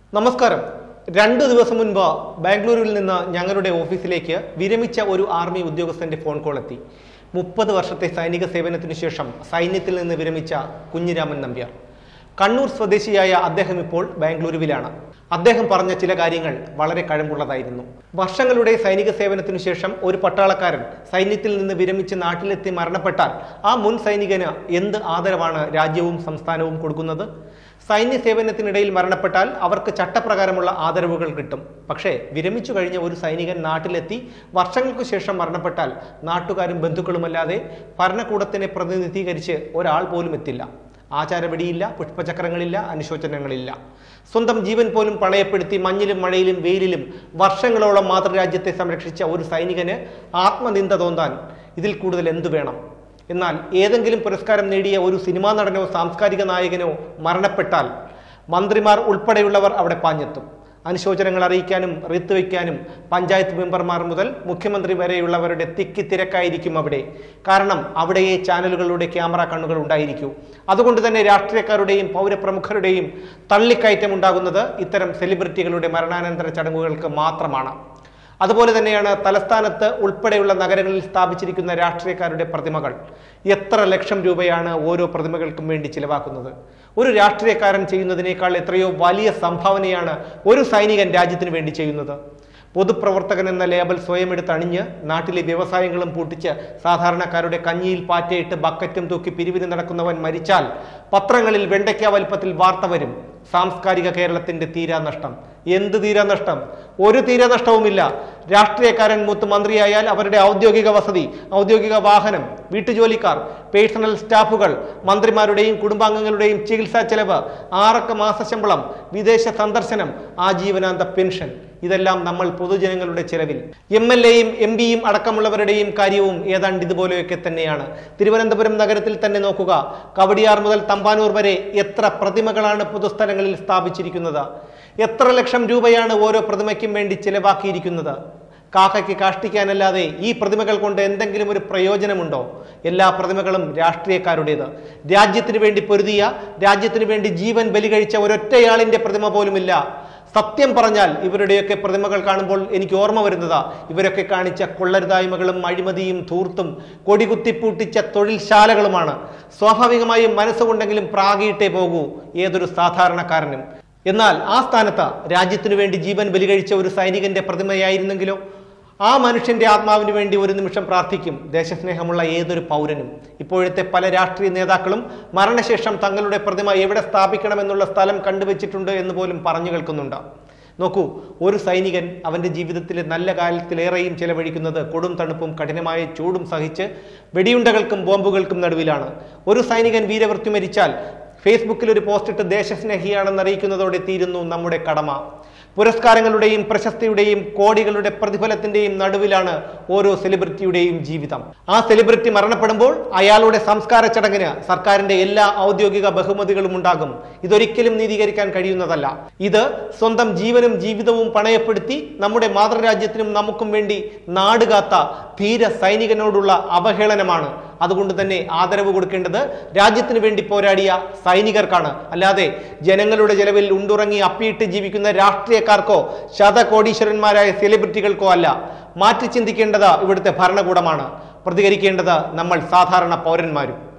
നമസ്കാരം രണ്ടു ദിവസം മുൻപ് ബാംഗ്ലൂരിൽ നിന്ന് ഞങ്ങളുടെ ഓഫീസിലേക്ക് വിരമിച്ച ഒരു ആർമി ഉദ്യോഗസ്ഥന്റെ ഫോൺ കോൾ എത്തി മുപ്പത് വർഷത്തെ സൈനിക സേവനത്തിനു ശേഷം സൈന്യത്തിൽ നിന്ന് വിരമിച്ച കുഞ്ഞിരാമൻ നമ്പ്യാർ കണ്ണൂർ സ്വദേശിയായ അദ്ദേഹം ഇപ്പോൾ ബാംഗ്ലൂരുവിലാണ് അദ്ദേഹം പറഞ്ഞ ചില കാര്യങ്ങൾ വളരെ കഴമ്പുള്ളതായിരുന്നു വർഷങ്ങളുടെ സൈനിക സേവനത്തിനു ശേഷം ഒരു പട്ടാളക്കാരൻ സൈന്യത്തിൽ നിന്ന് വിരമിച്ച് നാട്ടിലെത്തി മരണപ്പെട്ടാൽ ആ മുൻ സൈനികന് എന്ത് ആദരവാണ് രാജ്യവും സംസ്ഥാനവും കൊടുക്കുന്നത് സൈന്യ സേവനത്തിനിടയിൽ മരണപ്പെട്ടാൽ അവർക്ക് ചട്ടപ്രകാരമുള്ള ആദരവുകൾ കിട്ടും പക്ഷേ വിരമിച്ചു കഴിഞ്ഞ ഒരു സൈനികൻ നാട്ടിലെത്തി വർഷങ്ങൾക്കു ശേഷം മരണപ്പെട്ടാൽ നാട്ടുകാരും ബന്ധുക്കളുമല്ലാതെ ഭരണകൂടത്തിനെ പ്രതിനിധീകരിച്ച് ഒരാൾ പോലും എത്തില്ല ആചാരവെടിയില്ല പുഷ്പചക്രങ്ങളില്ല അനുശോചനങ്ങളില്ല സ്വന്തം ജീവൻ പോലും പണയപ്പെടുത്തി മഞ്ഞിലും മഴയിലും വെയിലിലും വർഷങ്ങളോളം മാതൃരാജ്യത്തെ സംരക്ഷിച്ച ഒരു സൈനികന് ആത്മനിന്ദ തോന്നാൻ ഇതിൽ കൂടുതൽ എന്തു വേണം എന്നാൽ ഏതെങ്കിലും പുരസ്കാരം നേടിയ ഒരു സിനിമാ നടനോ സാംസ്കാരിക നായകനോ മരണപ്പെട്ടാൽ മന്ത്രിമാർ ഉൾപ്പെടെയുള്ളവർ അവിടെ പാഞ്ഞെത്തും അനുശോചനങ്ങൾ അറിയിക്കാനും റീത്ത് വയ്ക്കാനും പഞ്ചായത്ത് മെമ്പർമാർ മുതൽ മുഖ്യമന്ത്രി വരെയുള്ളവരുടെ തിക്കി തിരക്കായിരിക്കും അവിടെ കാരണം അവിടെയേ ചാനലുകളുടെ ക്യാമറ കണ്ണുകൾ ഉണ്ടായിരിക്കൂ അതുകൊണ്ട് തന്നെ രാഷ്ട്രീയക്കാരുടെയും പൗരപ്രമുഖരുടെയും തള്ളിക്കയറ്റം ഉണ്ടാകുന്നത് ഇത്തരം സെലിബ്രിറ്റികളുടെ മരണാനന്തര ചടങ്ങുകൾക്ക് മാത്രമാണ് അതുപോലെ തന്നെയാണ് തലസ്ഥാനത്ത് ഉൾപ്പെടെയുള്ള നഗരങ്ങളിൽ സ്ഥാപിച്ചിരിക്കുന്ന രാഷ്ട്രീയക്കാരുടെ പ്രതിമകൾ എത്ര ലക്ഷം രൂപയാണ് ഓരോ പ്രതിമകൾക്കും വേണ്ടി ചിലവാക്കുന്നത് ഒരു രാഷ്ട്രീയക്കാരൻ ചെയ്യുന്നതിനേക്കാൾ എത്രയോ വലിയ സംഭാവനയാണ് ഒരു സൈനികൻ രാജ്യത്തിന് വേണ്ടി ചെയ്യുന്നത് പൊതുപ്രവർത്തകൻ എന്ന ലേബൽ സ്വയം എടുത്ത് അണിഞ്ഞ് നാട്ടിലെ വ്യവസായങ്ങളും പൂട്ടിച്ച് സാധാരണക്കാരുടെ കഞ്ഞിയിൽ പാറ്റയിട്ട് ബക്കറ്റും തൂക്കി പിരിവിന് നടക്കുന്നവൻ മരിച്ചാൽ പത്രങ്ങളിൽ വെണ്ടയ്ക്ക വലിപ്പത്തിൽ വാർത്ത വരും സാംസ്കാരിക കേരളത്തിന്റെ തീരാനഷ്ടം എന്ത് തീരാനഷ്ടം ഒരു തീരാനഷ്ടവുമില്ല രാഷ്ട്രീയക്കാരൻ മൂത്ത് മന്ത്രിയായാൽ അവരുടെ ഔദ്യോഗിക വസതി ഔദ്യോഗിക വാഹനം വീട്ടുജോലിക്കാർ പേഴ്സണൽ സ്റ്റാഫുകൾ മന്ത്രിമാരുടെയും കുടുംബാംഗങ്ങളുടെയും ചികിത്സാ ചെലവ് ആറക്ക മാസശമ്പളം വിദേശ സന്ദർശനം ആജീവനാന്ത പെൻഷൻ ഇതെല്ലാം നമ്മൾ പൊതുജനങ്ങളുടെ ചെലവിൽ എം എൽ എയും എം പിയും അടക്കമുള്ളവരുടെയും കാര്യവും ഏതാണ്ട് ഇതുപോലെയൊക്കെ തന്നെയാണ് തിരുവനന്തപുരം നഗരത്തിൽ തന്നെ നോക്കുക കവടിയാർ മുതൽ തമ്പാനൂർ വരെ എത്ര പ്രതിമകളാണ് പൊതുസ്ഥലങ്ങളിൽ സ്ഥാപിച്ചിരിക്കുന്നത് എത്ര ലക്ഷം രൂപയാണ് ഓരോ പ്രതിമയ്ക്കും വേണ്ടി ചിലവാക്കിയിരിക്കുന്നത് കാക്കയ്ക്ക് കാഷ്ടിക്കാനല്ലാതെ ഈ പ്രതിമകൾ കൊണ്ട് എന്തെങ്കിലും ഒരു പ്രയോജനമുണ്ടോ എല്ലാ പ്രതിമകളും രാഷ്ട്രീയക്കാരുടേത് രാജ്യത്തിന് വേണ്ടി പൊരുതിയ രാജ്യത്തിന് വേണ്ടി ജീവൻ ബലികഴിച്ച ഒരൊറ്റയാളിന്റെ പ്രതിമ പോലുമില്ല സത്യം പറഞ്ഞാൽ ഇവരുടെയൊക്കെ പ്രതിമകൾ കാണുമ്പോൾ എനിക്ക് ഓർമ്മ വരുന്നതാ ഇവരൊക്കെ കാണിച്ച കൊള്ളരുതായ്മകളും അഴിമതിയും ധൂർത്തും കൊടികുത്തിപ്പൂട്ടിച്ച തൊഴിൽശാലകളുമാണ് സ്വാഭാവികമായും മനസ്സുകൊണ്ടെങ്കിലും പ്രാഗിയിട്ടേ പോകൂ ഏതൊരു സാധാരണക്കാരനും എന്നാൽ ആ സ്ഥാനത്ത് രാജ്യത്തിനു വേണ്ടി ജീവൻ ബലികഴിച്ച ഒരു സൈനികന്റെ പ്രതിമയായിരുന്നെങ്കിലോ ആ മനുഷ്യന്റെ ആത്മാവിന് വേണ്ടി ഒരു നിമിഷം പ്രാർത്ഥിക്കും ദേശസ്നേഹമുള്ള ഏതൊരു പൗരനും ഇപ്പോഴത്തെ പല രാഷ്ട്രീയ നേതാക്കളും മരണശേഷം തങ്ങളുടെ പ്രതിമ എവിടെ സ്ഥാപിക്കണമെന്നുള്ള സ്ഥലം കണ്ടുവച്ചിട്ടുണ്ട് എന്ന് പോലും പറഞ്ഞു കേൾക്കുന്നുണ്ട് നോക്കൂ ഒരു സൈനികൻ അവന്റെ ജീവിതത്തിലെ നല്ല കാലത്തിലേറെയും ചെലവഴിക്കുന്നത് കൊടും തണുപ്പും കഠിനമായ ചൂടും സഹിച്ച് വെടിയുണ്ടകൾക്കും ബോംബുകൾക്കും നടുവിലാണ് ഒരു സൈനികൻ വീരവൃത്തി മരിച്ചാൽ ഫേസ്ബുക്കിൽ ഒരു പോസ്റ്റ് ഇട്ട് ദേശസ്നേഹിയാണെന്ന് അറിയിക്കുന്നതോടെ തീരുന്നു നമ്മുടെ കടമ പുരസ്കാരങ്ങളുടെയും പ്രശസ്തിയുടെയും കോടികളുടെ പ്രതിഫലത്തിന്റെയും നടുവിലാണ് ഓരോ സെലിബ്രിറ്റിയുടെയും ജീവിതം ആ സെലിബ്രിറ്റി മരണപ്പെടുമ്പോൾ അയാളുടെ സംസ്കാര ചടങ്ങിന് സർക്കാരിന്റെ എല്ലാ ഔദ്യോഗിക ബഹുമതികളും ഉണ്ടാകും ഇതൊരിക്കലും നീതീകരിക്കാൻ കഴിയുന്നതല്ല ഇത് സ്വന്തം ജീവനും ജീവിതവും പണയപ്പെടുത്തി നമ്മുടെ മാതൃരാജ്യത്തിനും നമുക്കും വേണ്ടി നാടുകാത്ത ധീര സൈനികനോടുള്ള അവഹേളനമാണ് അതുകൊണ്ട് തന്നെ ആദരവ് കൊടുക്കേണ്ടത് രാജ്യത്തിന് വേണ്ടി പോരാടിയ സൈനികർക്കാണ് അല്ലാതെ ജനങ്ങളുടെ ചെലവിൽ ഉണ്ടുറങ്ങി അപ്പിയിട്ട് ജീവിക്കുന്ന രാഷ്ട്രീയക്കാർക്കോ ശതകോടീശ്വരന്മാരായ സെലിബ്രിറ്റികൾക്കോ അല്ല മാറ്റി ചിന്തിക്കേണ്ടത് ഇവിടുത്തെ ഭരണകൂടമാണ് പ്രതികരിക്കേണ്ടത് നമ്മൾ സാധാരണ പൗരന്മാരും